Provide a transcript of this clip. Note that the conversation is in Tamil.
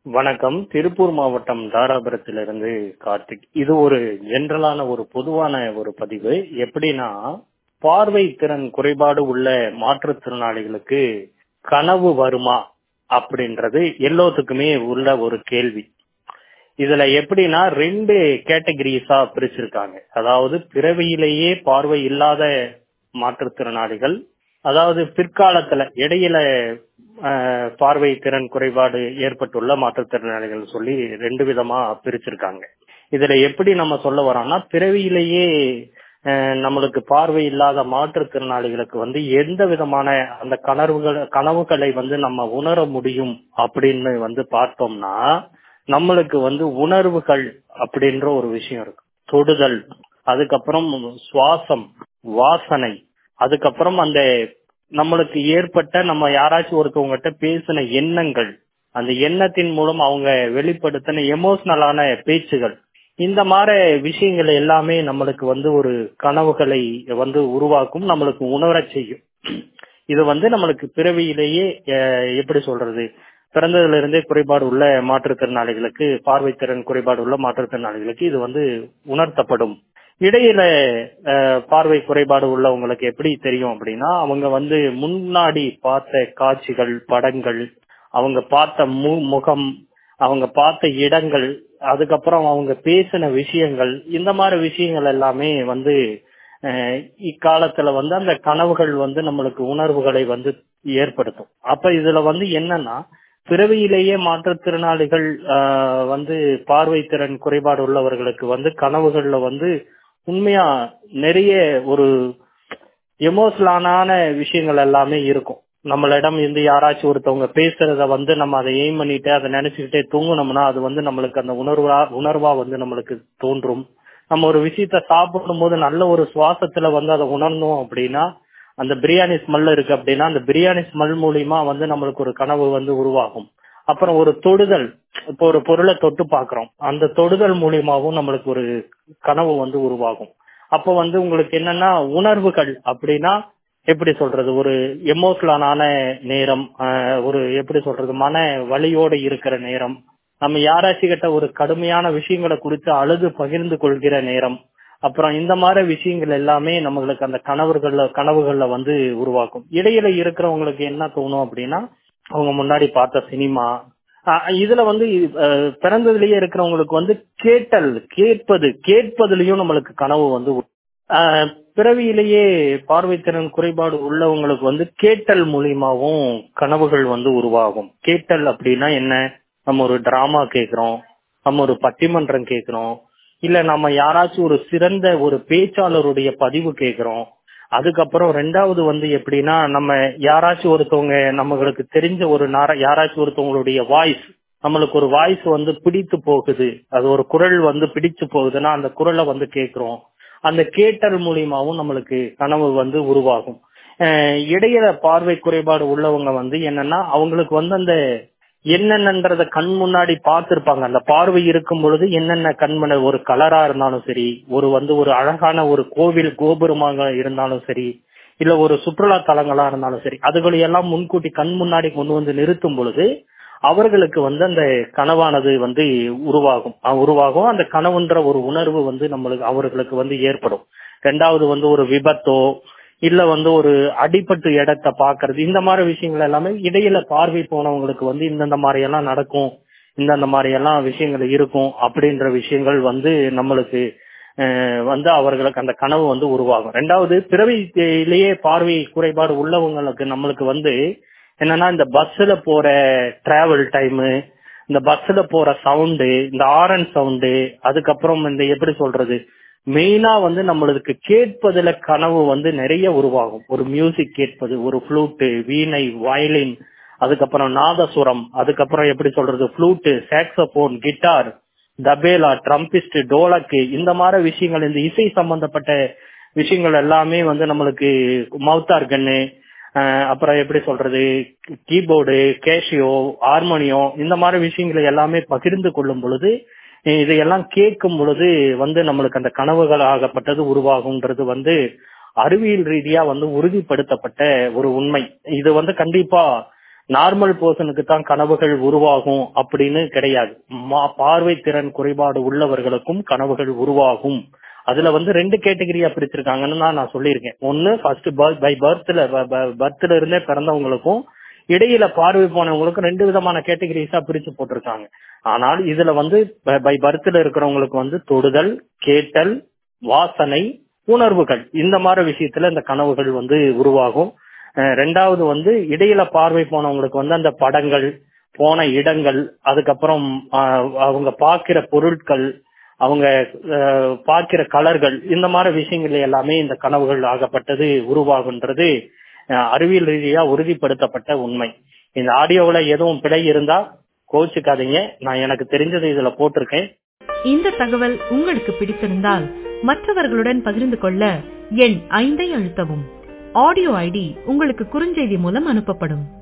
வணக்கம் திருப்பூர் மாவட்டம் தாராபுரத்திலிருந்து கார்த்திக் இது ஒரு ஜென்ரலான ஒரு பொதுவான ஒரு பதிவு எப்படின்னா பார்வை திறன் குறைபாடு உள்ள மாற்றுத்திறனாளிகளுக்கு கனவு வருமா அப்படின்றது எல்லோத்துக்குமே உள்ள ஒரு கேள்வி இதுல எப்படின்னா ரெண்டு கேட்டகரிஸா பிரிச்சிருக்காங்க அதாவது பிறவியிலேயே பார்வை இல்லாத மாற்றுத்திறனாளிகள் அதாவது பிற்காலத்துல இடையில அஹ், பார்வை திறன் குறைபாடு ஏற்பட்டுள்ள மாற்றுத்திறனாளிகள் சொல்லி ரெண்டு விதமா பிரிச்சிருக்காங்க இதுல எப்படி நம்ம சொல்ல வரோம்னா பிறவியிலேயே அஹ், நம்மளுக்கு பார்வை இல்லாத மாற்றுத்திறனாளிகளுக்கு வந்து எந்த விதமான அந்த கனவுகள் கனவுகளை வந்து நம்ம உணர முடியும் அப்படின்னு வந்து பார்த்தோம்னா நம்மளுக்கு வந்து உணர்வுகள் அப்படின்ற ஒரு விஷயம் இருக்கு தொடுதல் அதுக்கப்புறம் சுவாசம் வாசனை அதுக்கப்புறம் அந்த நம்மளுக்கு ஏற்பட்ட நம்ம யாராச்சும் ஒருத்தவங்ககிட்ட பேசின எண்ணங்கள் அந்த எண்ணத்தின் மூலம் அவங்க வெளிப்படுத்தின எமோஷனலான பேச்சுகள் இந்த மாதிரி விஷயங்கள் எல்லாமே நம்மளுக்கு வந்து ஒரு கனவுகளை வந்து உருவாக்கும் நம்மளுக்கு உணரச் செய்யும் இது வந்து நம்மளுக்கு பிறவியிலேயே அஹ், எப்படி சொல்றது பிறந்ததுல இருந்தே குறைபாடு உள்ள மாற்றுத்திறனாளிகளுக்கு பார்வை திறன் குறைபாடு உள்ள மாற்றுத்திறனாளிகளுக்கு இது வந்து உணர்த்தப்படும் இடையில அஹ், பார்வை குறைபாடு உள்ளவங்களுக்கு எப்படி தெரியும் அப்படின்னா அவங்க வந்து முன்னாடி பார்த்த காட்சிகள் படங்கள் அவங்க பார்த்த மு- முகம் அவங்க பார்த்த இடங்கள் அதுக்கப்புறம் அவங்க பேசின விஷயங்கள் இந்த மாதிரி விஷயங்கள் எல்லாமே வந்து அஹ், இக்காலத்துல வந்து அந்த கனவுகள் வந்து நம்மளுக்கு உணர்வுகளை வந்து ஏற்படுத்தும் அப்ப இதுல வந்து என்னன்னா பிறவியிலேயே மாற்றுத்திறனாளிகள் ஆஹ், வந்து பார்வை திறன் குறைபாடு உள்ளவர்களுக்கு வந்து கனவுகள்ல வந்து உண்மையா நிறைய ஒரு எமோஷனலான விஷயங்கள் எல்லாமே இருக்கும் நம்மளிடம் இருந்து யாராச்சும் ஒருத்தவங்க பேசுறத வந்து நம்ம அதை எய்ம் பண்ணிட்டு அதை நினைச்சுக்கிட்டே தூங்குனோம்னா அது வந்து நம்மளுக்கு அந்த உணர்வா உணர்வா வந்து நம்மளுக்கு தோன்றும் நம்ம ஒரு விஷயத்த சாப்பிடும் போது நல்ல ஒரு சுவாசத்துல வந்து அதை உணர்ந்தோம் அப்படின்னா அந்த பிரியாணி ஸ்மெல் இருக்கு அப்படின்னா அந்த பிரியாணி ஸ்மெல் மூலியமா வந்து நம்மளுக்கு ஒரு கனவு வந்து உருவாகும் அப்புறம் ஒரு தொடுதல் இப்போ ஒரு பொருளை தொட்டு பாக்குறோம் அந்த தொடுதல் மூலியமாவும் நம்மளுக்கு ஒரு கனவு வந்து உருவாகும் அப்போ வந்து உங்களுக்கு என்னன்னா உணர்வுகள் அப்படின்னா எப்படி சொல்றது ஒரு எமோஷனலான நேரம் ஆஹ், ஒரு எப்படி சொல்றது மன வலியோட இருக்கிற நேரம் நம்ம யாராச்சும் கிட்ட ஒரு கடுமையான விஷயங்களை குறித்து அழுது பகிர்ந்து கொள்கிற நேரம் அப்புறம் இந்த மாதிரி விஷயங்கள் எல்லாமே நம்மளுக்கு அந்த கனவுகள்ல கனவுகள்ல வந்து உருவாக்கும் இடையில இருக்கிறவங்களுக்கு என்ன தோணும் அப்படின்னா அவங்க முன்னாடி பார்த்த சினிமா ஆஹ் இதுல வந்து அஹ், பிறந்ததுலயே இருக்கிறவங்களுக்கு வந்து கேட்டல் கேட்பது கேட்பதுலயும் நம்மளுக்கு கனவு வந்து உ- ஆஹ், பிறவியிலேயே பார்வைத்திறன் குறைபாடு உள்ளவங்களுக்கு வந்து கேட்டல் மூலியமாவும் கனவுகள் வந்து உருவாகும் கேட்டல் அப்படின்னா என்ன நம்ம ஒரு டிராமா கேக்குறோம் நம்ம ஒரு பட்டிமன்றம் கேக்குறோம் இல்ல நம்ம யாராச்சும் ஒரு சிறந்த ஒரு பேச்சாளருடைய பதிவு கேக்குறோம் அதுக்கப்புறம் ரெண்டாவது வந்து எப்படின்னா நம்ம யாராச்சும் ஒருத்தவங்க நம்மளுக்கு தெரிஞ்ச ஒரு நார- யாராச்சும் ஒருத்தவங்களுடைய வாய்ஸ் நம்மளுக்கு ஒரு வாய்ஸ் வந்து பிடித்து போகுது அது ஒரு குரல் வந்து பிடிச்சு போகுதுன்னா அந்த குரலை வந்து கேக்குறோம் அந்த கேட்டல் மூலியமாவும் நம்மளுக்கு கனவு வந்து உருவாகும் அஹ் இடையில பார்வை குறைபாடு உள்ளவங்க வந்து என்னன்னா அவங்களுக்கு வந்து அந்த என்னென்னன்றத கண் முன்னாடி பார்த்திருப்பாங்க அந்த பார்வை இருக்கும் பொழுது என்னென்ன கண்மனை ஒரு கலரா இருந்தாலும் சரி ஒரு வந்து ஒரு அழகான ஒரு கோவில் கோபுரமாக இருந்தாலும் சரி இல்ல ஒரு சுற்றுலா தலங்களா இருந்தாலும் சரி அதுகளை எல்லாம் முன்கூட்டி கண் முன்னாடி கொண்டு வந்து நிறுத்தும் பொழுது அவர்களுக்கு வந்து அந்த கனவானது வந்து உருவாகும் அஹ் உருவாகும் அந்த கனவுன்ற ஒரு உணர்வு வந்து நம்மளுக்கு அவர்களுக்கு வந்து ஏற்படும் ரெண்டாவது வந்து ஒரு விபத்தோ இல்ல வந்து ஒரு அடிபட்டு இடத்த பாக்குறது இந்த மாதிரி விஷயங்கள் எல்லாமே இடையில பார்வை போனவங்களுக்கு வந்து இந்தந்த மாதிரி எல்லாம் நடக்கும் இந்தந்த மாதிரி எல்லாம் விஷயங்கள் இருக்கும் அப்படின்ற விஷயங்கள் வந்து நம்மளுக்கு அஹ், வந்து அவர்களுக்கு அந்த கனவு வந்து உருவாகும் ரெண்டாவது பிறவியிலேயே பார்வை குறைபாடு உள்ளவங்களுக்கு நம்மளுக்கு வந்து என்னன்னா இந்த பஸ்ல போற டிராவல் டைமு இந்த பஸ்ல போற சவுண்டு இந்த ஆரன் சவுண்டு அதுக்கப்புறம் இந்த எப்படி சொல்றது மெயினா வந்து நம்மளுக்கு கேட்பதுல கனவு வந்து நிறைய உருவாகும் ஒரு மியூசிக் கேட்பது ஒரு ஃப்ளூட்டு வீணை வயலின் அதுக்கப்புறம் நாதசுரம் அதுக்கப்புறம் எப்படி சொல்றது flute saxophone guitar tabla trumpeter dholak இந்த மாதிரி விஷயங்கள் இந்த இசை சம்பந்தப்பட்ட விஷயங்கள் எல்லாமே வந்து நம்மளுக்கு மவுத்தார் கன்னு அப்புறம் எப்படி சொல்றது கீபோர்டு கேஷியோ ஹார்மோனியம் இந்த மாதிரி விஷயங்களை எல்லாமே பகிர்ந்து கொள்ளும் பொழுது அஹ் இதையெல்லாம் கேட்கும் பொழுது வந்து நம்மளுக்கு அந்த கனவுகள் ஆகப்பட்டது உருவாகும்ன்றது வந்து அறிவியல் ரீதியா வந்து உறுதிப்படுத்தப்பட்ட ஒரு உண்மை இது வந்து கண்டிப்பா நார்மல் பர்சனுக்கு தான் கனவுகள் உருவாகும் அப்படின்னு கிடையாது மா- பார்வை திறன் குறைபாடு உள்ளவர்களுக்கும் கனவுகள் உருவாகும் அதுல வந்து ரெண்டு கேட்டகரியா பிரிச்சிருக்காங்கன்னு தான் நான் சொல்லியிருக்கேன் ஒன்னு ஃபர்ஸ்ட் பை பர்த்ல பர்த்ல இருந்தே பிறந்தவங்களுக்கும் இடையில பார்வை போனவங்களுக்கும் ரெண்டு விதமான கேட்டகரிஸா பிரிச்சு போட்டிருக்காங்க ஆனால் இதுல வந்து பை பர்த்ல இருக்கிறவங்களுக்கு வந்து தொடுதல் கேட்டல் வாசனை உணர்வுகள் இந்த மாதிரி விஷயத்துல இந்த கனவுகள் வந்து உருவாகும் அஹ் ரெண்டாவது வந்து இடையில பார்வை போனவங்களுக்கு வந்து அந்த படங்கள் போன இடங்கள் அதுக்கப்புறம் ஆஹ், அவங்க பார்க்கிற பொருட்கள் அவங்க அஹ், பார்க்கிற கலர்கள் இந்த மாதிரி விஷயங்கள் எல்லாமே இந்த கனவுகள் ஆகப்பட்டது உருவாகுன்றது அஹ், அறிவியல் ரீதியா உறுதிப்படுத்தப்பட்ட உண்மை இந்த ஆடியோவுல எதுவும் பிழை இருந்தா கோச்சுக்காதீங்க நான் எனக்கு தெரிஞ்சதை இதுல போட்டிருக்கேன் இந்த தகவல் உங்களுக்கு பிடித்திருந்தால் மற்றவர்களுடன் பகிர்ந்து கொள்ள எண் ஐந்தை அழுத்தவும் ஆடியோ ஐடி உங்களுக்கு குறுஞ்செய்தி மூலம் அனுப்பப்படும்